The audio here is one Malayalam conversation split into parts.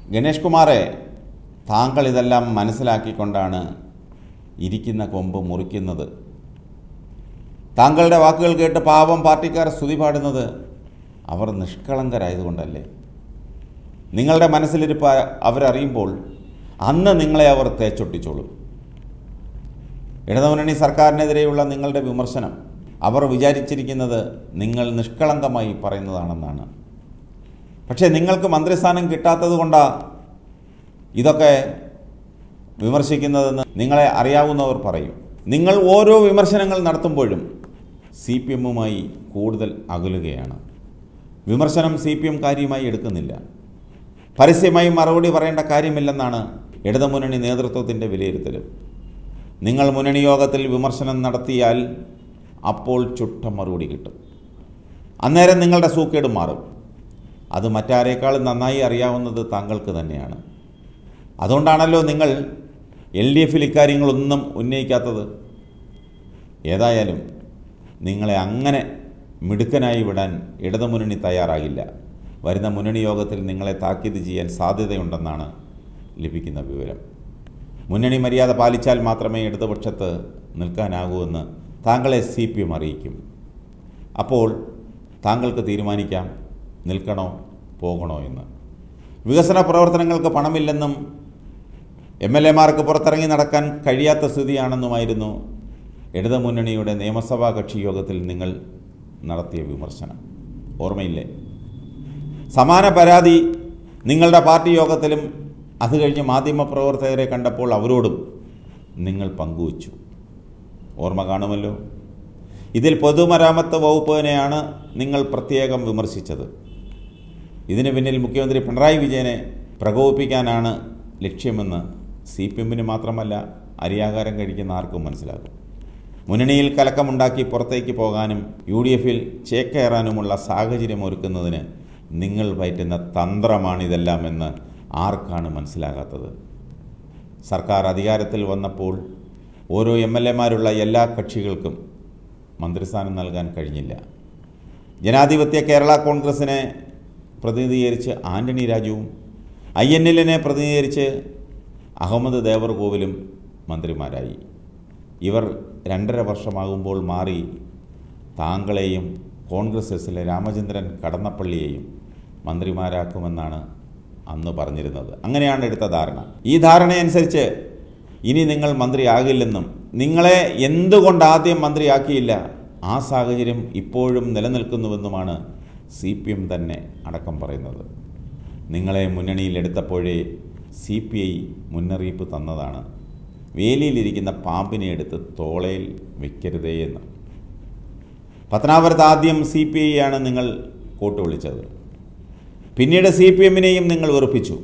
ഗണേഷ് കുമാറെ താങ്കൾ ഇതെല്ലാം മനസ്സിലാക്കിക്കൊണ്ടാണ് ഇരിക്കുന്ന കൊമ്പ് മുറിക്കുന്നത് താങ്കളുടെ വാക്കുകൾ കേട്ട് പാവം പാർട്ടിക്കാർ സ്തുതി പാടുന്നത് അവർ നിഷ്കളങ്കരായതുകൊണ്ടല്ലേ നിങ്ങളുടെ മനസ്സിലിരിപ്പ് അവരറിയുമ്പോൾ അന്ന് നിങ്ങളെ അവർ തേച്ചൊട്ടിച്ചോളും ഇടതുമുന്നണി സർക്കാരിനെതിരെയുള്ള നിങ്ങളുടെ വിമർശനം അവർ വിചാരിച്ചിരിക്കുന്നത് നിങ്ങൾ നിഷ്കളങ്കമായി പറയുന്നതാണെന്നാണ് പക്ഷേ നിങ്ങൾക്ക് മന്ത്രിസ്ഥാനം കിട്ടാത്തത് കൊണ്ടാണ് ഇതൊക്കെ വിമർശിക്കുന്നതെന്ന് നിങ്ങളെ അറിയാവുന്നവർ പറയും നിങ്ങൾ ഓരോ വിമർശനങ്ങൾ നടത്തുമ്പോഴും സി പി എമ്മുമായി കൂടുതൽ അകലുകയാണ് വിമർശനം സി പി എം കാര്യമായി എടുക്കുന്നില്ല പരസ്യമായി മറുപടി പറയേണ്ട കാര്യമില്ലെന്നാണ് ഇടതുമുന്നണി നേതൃത്വത്തിൻ്റെ വിലയിരുത്തലും നിങ്ങൾ മുന്നണി യോഗത്തിൽ വിമർശനം നടത്തിയാൽ അപ്പോൾ ചുട്ട മറുപടി കിട്ടും അന്നേരം നിങ്ങളുടെ സൂക്കേട് മാറും അത് മറ്റാരേക്കാളും നന്നായി അറിയാവുന്നത് താങ്കൾക്ക് തന്നെയാണ് അതുകൊണ്ടാണല്ലോ നിങ്ങൾ എൽ ഡി എഫിൽ ഇക്കാര്യങ്ങളൊന്നും ഉന്നയിക്കാത്തത് ഏതായാലും നിങ്ങളെ അങ്ങനെ മിടുക്കനായി വിടാൻ ഇടതുമുന്നണി തയ്യാറാകില്ല വരുന്ന മുന്നണി യോഗത്തിൽ നിങ്ങളെ താക്കീത് ചെയ്യാൻ സാധ്യതയുണ്ടെന്നാണ് ലഭിക്കുന്ന വിവരം മുന്നണി മര്യാദ പാലിച്ചാൽ മാത്രമേ ഇടതുപക്ഷത്ത് നിൽക്കാനാകൂ എന്ന് താങ്കളെ സി പി എം അറിയിക്കും അപ്പോൾ താങ്കൾക്ക് തീരുമാനിക്കാം നിൽക്കണോ പോകണോ എന്ന് വികസന പ്രവർത്തനങ്ങൾക്ക് പണമില്ലെന്നും എം എൽ എമാർക്ക് പുറത്തിറങ്ങി നടക്കാൻ കഴിയാത്ത സ്ഥിതിയാണെന്നുമായിരുന്നു ഇടതുമുന്നണിയുടെ നിയമസഭാ കക്ഷി യോഗത്തിൽ നിങ്ങൾ നടത്തിയ വിമർശനം ഓർമ്മയില്ലേ സമാന പരാതി നിങ്ങളുടെ പാർട്ടി യോഗത്തിലും അത് കഴിഞ്ഞ് മാധ്യമപ്രവർത്തകരെ കണ്ടപ്പോൾ അവരോടും നിങ്ങൾ പങ്കുവച്ചു ഓർമ്മ കാണുമല്ലോ ഇതിൽ പൊതുമരാമത്ത് വകുപ്പിനെയാണ് നിങ്ങൾ പ്രത്യേകം വിമർശിച്ചത് ഇതിന് പിന്നിൽ മുഖ്യമന്ത്രി പിണറായി വിജയനെ പ്രകോപിപ്പിക്കാനാണ് ലക്ഷ്യമെന്ന് സി പി എമ്മിന് മാത്രമല്ല അരിയാഹാരം കഴിക്കുന്ന ആർക്കും മനസ്സിലാകും മുന്നണിയിൽ കലക്കമുണ്ടാക്കി പുറത്തേക്ക് പോകാനും യു ഡി എഫിൽ ചേക്കേറാനുമുള്ള സാഹചര്യം ഒരുക്കുന്നതിന് നിങ്ങൾ പയറ്റുന്ന തന്ത്രമാണിതെല്ലാം എന്ന് ആർക്കാണ് മനസ്സിലാകാത്തത് സർക്കാർ അധികാരത്തിൽ വന്നപ്പോൾ ഓരോ എം എൽ എമാരുള്ള എല്ലാ കക്ഷികൾക്കും മന്ത്രിസ്ഥാനം നൽകാൻ കഴിഞ്ഞില്ല ജനാധിപത്യ കേരള കോൺഗ്രസിനെ പ്രതിനിധീകരിച്ച് ആന്റണി രാജുവും ഐ എൻ എല്ലിനെ പ്രതിനിധീകരിച്ച് അഹമ്മദ് ദേവർകോവിലും മന്ത്രിമാരായി ഇവർ രണ്ടര വർഷമാകുമ്പോൾ മാറി താങ്കളെയും കോൺഗ്രസ് എസിലെ രാമചന്ദ്രൻ കടന്നപ്പള്ളിയെയും മന്ത്രിമാരാക്കുമെന്നാണ് അന്ന് പറഞ്ഞിരുന്നത് അങ്ങനെയാണ് എടുത്ത ധാരണ ഈ ധാരണയനുസരിച്ച് ഇനി നിങ്ങൾ മന്ത്രിയാകില്ലെന്നും നിങ്ങളെ എന്തുകൊണ്ട് ആദ്യം മന്ത്രിയാക്കിയില്ല ആ സാഹചര്യം ഇപ്പോഴും നിലനിൽക്കുന്നുവെന്നുമാണ് സി പി എം തന്നെ അടക്കം പറയുന്നത് നിങ്ങളെ മുന്നണിയിലെടുത്തപ്പോഴേ സി പി ഐ മുന്നറിയിപ്പ് തന്നതാണ് വേലിയിലിരിക്കുന്ന പാമ്പിനെ എടുത്ത് തോളയിൽ വെക്കരുതേ എന്ന് പത്തനാപുരത്ത് ആദ്യം സി പി ഐ ആണ് നിങ്ങൾ കൂട്ടു വിളിച്ചത് പിന്നീട് സി പി എമ്മിനെയും നിങ്ങൾ വെറുപ്പിച്ചു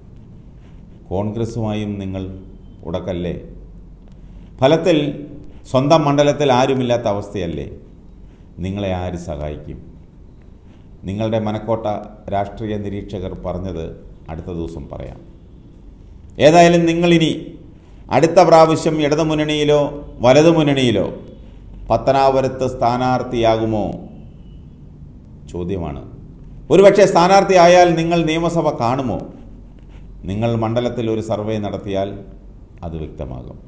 കോൺഗ്രസുമായും നിങ്ങൾ ഉടക്കല്ലേ ഫലത്തിൽ സ്വന്തം മണ്ഡലത്തിൽ ആരുമില്ലാത്ത അവസ്ഥയല്ലേ നിങ്ങളെ ആര് സഹായിക്കും നിങ്ങളുടെ മനക്കോട്ട രാഷ്ട്രീയ നിരീക്ഷകർ പറഞ്ഞത് അടുത്ത ദിവസം പറയാം ഏതായാലും നിങ്ങളിനി അടുത്ത പ്രാവശ്യം ഇടതുമുന്നണിയിലോ വലതുമുന്നണിയിലോ പത്തനാപുരത്ത് സ്ഥാനാർത്ഥിയാകുമോ ചോദ്യമാണ് ഒരുപക്ഷെ സ്ഥാനാർത്ഥിയായാൽ നിങ്ങൾ നിയമസഭ കാണുമോ നിങ്ങൾ മണ്ഡലത്തിൽ ഒരു സർവേ നടത്തിയാൽ അത് വ്യക്തമാകും